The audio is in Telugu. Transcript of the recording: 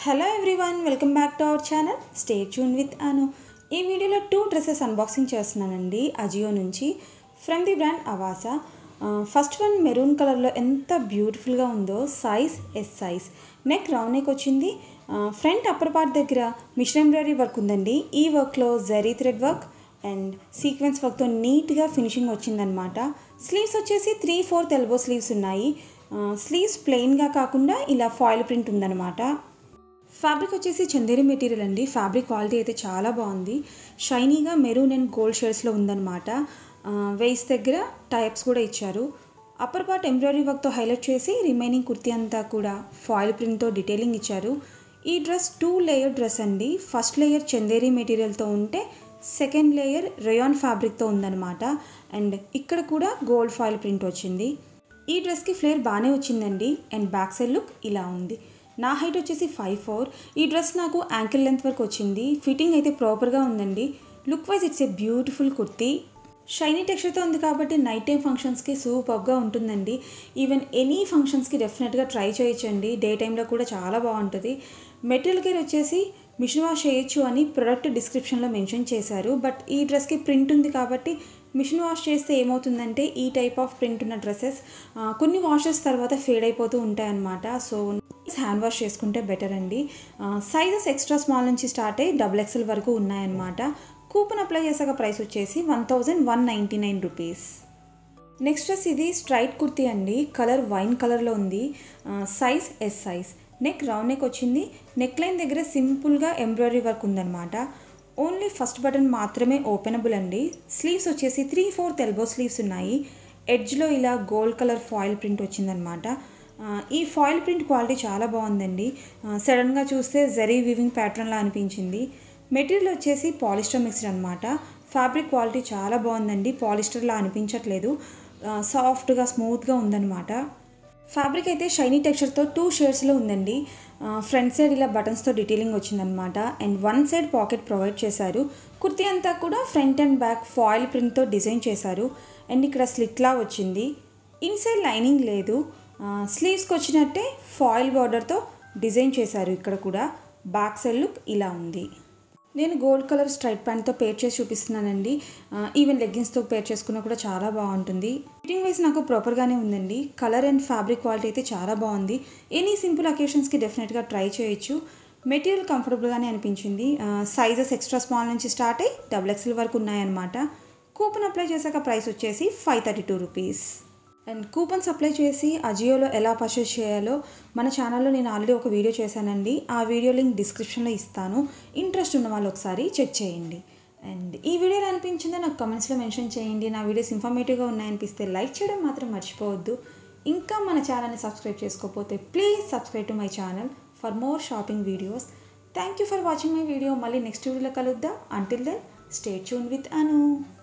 hello everyone welcome back to our channel stay tune with Anu ఈ వీడియోలో టూ డ్రెస్సెస్ అన్బాక్సింగ్ చేస్తున్నానండి అజియో నుంచి from the brand Avaasa first one maroon కలర్లో ఎంత బ్యూటిఫుల్గా ఉందో size S size neck round neck వచ్చింది ఫ్రంట్ అప్పర్ పార్ట్ దగ్గర మిషన్ ఎంబ్రాయిడరీ వర్క్ ఉందండి ఈ వర్క్లో zari thread work and sequence వర్క్తో నీట్గా ఫినిషింగ్ వచ్చిందనమాట స్లీవ్స్ వచ్చేసి త్రీ ఫోర్త్ ఎల్బో స్లీవ్స్ ఉన్నాయి స్లీవ్స్ ప్లెయిన్గా కాకుండా ఇలా ఫాయిల్ ప్రింట్ ఉందన్నమాట ఫ్యాబ్రిక్ వచ్చేసి చందేరి మెటీరియల్ అండి ఫ్యాబ్రిక్ క్వాలిటీ అయితే చాలా బాగుంది షైనీగా మెరూన్ అండ్ గోల్డ్ షేడ్స్లో ఉందన్నమాట వేస్ దగ్గర టైప్స్ కూడా ఇచ్చారు అప్పర్ పార్ట్ ఎంబ్రాయిడరీ వర్క్తో హైలైట్ చేసి రిమైనింగ్ కుర్తీ అంతా కూడా ఫాయిల్ ప్రింట్తో డీటెయిలింగ్ ఇచ్చారు ఈ డ్రెస్ టూ లేయర్ డ్రెస్ అండి ఫస్ట్ లేయర్ చందేరి మెటీరియల్తో ఉంటే సెకండ్ లేయర్ రేయాన్ ఫ్యాబ్రిక్తో ఉందన్నమాట అండ్ ఇక్కడ కూడా గోల్డ్ ఫాయిల్ ప్రింట్ వచ్చింది ఈ డ్రెస్కి ఫ్లేర్ బాగానే వచ్చిందండి అండ్ బ్యాక్ సైడ్ లుక్ ఇలా ఉంది నా హైట్ వచ్చేసి ఫైవ్ ఫోర్ ఈ డ్రెస్ నాకు యాంకిల్ లెంత్ వరకు వచ్చింది ఫిట్టింగ్ అయితే ప్రాపర్గా ఉందండి look wise it's a beautiful kurti shiny టెక్స్చర్తో ఉంది కాబట్టి నైట్ టైం ఫంక్షన్స్కి సూపర్గా ఉంటుందండి ఈవెన్ ఎనీ ఫంక్షన్స్కి డెఫినెట్గా ట్రై చేయొచ్చండి డే టైంలో కూడా చాలా బాగుంటుంది మెటీరియల్ కేర్ వచ్చేసి మిషన్ వాష్ చేయొచ్చు అని ప్రొడక్ట్ డిస్క్రిప్షన్లో మెన్షన్ చేశారు బట్ ఈ డ్రెస్కి ప్రింట్ ఉంది కాబట్టి మిషన్ వాష్ చేస్తే ఏమవుతుందంటే ఈ టైప్ ఆఫ్ ప్రింట్ ఉన్న డ్రెస్సెస్ కొన్ని వాషెస్ తర్వాత ఫేడ్ అయిపోతూ ఉంటాయన్నమాట సో హ్యాండ్ వాష్ చేసుకుంటే బెటర్ అండి సైజెస్ ఎక్స్ట్రా స్మాల్ నుంచి స్టార్ట్ అయ్యి డబుల్ ఎక్స్ఎల్ వరకు ఉన్నాయన్నమాట కూపన్ అప్లై చేసాక ప్రైస్ వచ్చేసి one thousand one ninety nine rupees next dress ఇది స్ట్రైట్ కుర్తీ అండి కలర్ వైన్ కలర్లో ఉంది size S size neck round neck వచ్చింది నెక్ లైన్ దగ్గర సింపుల్గా ఎంబ్రాయిడరీ వర్క్ ఉందన్నమాట ఓన్లీ ఫస్ట్ బటన్ మాత్రమే ఓపెనబుల్ అండి స్లీవ్స్ వచ్చేసి త్రీ ఫోర్త్ ఎల్బో స్లీవ్స్ ఉన్నాయి ఎడ్జ్లో ఇలా గోల్డ్ కలర్ ఫాయిల్ ప్రింట్ వచ్చిందనమాట ఈ ఫాయిల్ ప్రింట్ క్వాలిటీ చాలా బాగుందండి సడన్గా చూస్తే జరీ వివింగ్ ప్యాటర్న్లా అనిపించింది మెటీరియల్ వచ్చేసి పాలిస్టర్ మిక్స్డ్ అనమాట ఫ్యాబ్రిక్ క్వాలిటీ చాలా బాగుందండి పాలిస్టర్లా అనిపించట్లేదు సాఫ్ట్గా స్మూత్గా ఉందన్నమాట ఫ్యాబ్రిక్ అయితే షైనీ టెక్స్చర్తో టూ షేడ్స్లో ఉందండి ఫ్రంట్ సైడ్ ఇలా బటన్స్తో డీటెయిలింగ్ వచ్చిందనమాట and one side pocket provide చేశారు కుర్తీ అంతా కూడా ఫ్రంట్ అండ్ బ్యాక్ ఫాయిల్ ప్రింట్తో డిజైన్ చేశారు అండ్ ఇక్కడ స్లిట్లా వచ్చింది ఇన్సైడ్ లైనింగ్ లేదు స్లీవ్స్కి వచ్చినట్టే ఫాయిల్ బార్డర్తో డిజైన్ చేశారు ఇక్కడ కూడా బ్యాక్ సైడ్ లుక్ ఇలా ఉంది నేను గోల్డ్ కలర్ స్ట్రైట్ ప్యాంట్తో పేర్ చేసి చూపిస్తున్నానండి ఈవెన్ లెగ్గిన్స్తో పేర్ చేసుకున్నా కూడా చాలా బాగుంటుంది ఫిట్టింగ్ వైజ్ నాకు ప్రాపర్గానే ఉందండి కలర్ అండ్ ఫ్యాబ్రిక్ క్వాలిటీ అయితే చాలా బాగుంది ఎనీ సింపుల్ అకేషన్స్కి డెఫినెట్గా ట్రై చేయొచ్చు మెటీరియల్ కంఫర్టబుల్గానే అనిపించింది సైజెస్ ఎక్స్ట్రా స్మాల్ నుంచి స్టార్ట్ అయ్యి డబుల్ ఎక్స్ఎల్ వరకు ఉన్నాయన్నమాట కూపన్ అప్లై చేశాక ప్రైస్ వచ్చేసి five thirty two rupees and coupons apply చేసి అజియోలో ఎలా పర్చేస్ చేయాలో మన ఛానల్లో నేను ఆల్రెడీ ఒక వీడియో చేశానండి ఆ వీడియో లింక్ డిస్క్రిప్షన్లో ఇస్తాను ఇంట్రెస్ట్ ఉన్న వాళ్ళు ఒకసారి చెక్ చేయండి అండ్ ఈ వీడియోలో అనిపించిందో నాకు కమెంట్స్లో మెన్షన్ చేయండి నా వీడియోస్ ఇన్ఫర్మేటివ్గా ఉన్నాయనిపిస్తే లైక్ చేయడం మాత్రం మర్చిపోవద్దు ఇంకా మన ఛానల్ని సబ్స్క్రైబ్ చేసుకోకపోతే please subscribe to my channel for more shopping videos thank you for watching my video మళ్ళీ నెక్స్ట్ వీడియోలో కలుద్దాం until then stay tune with Anu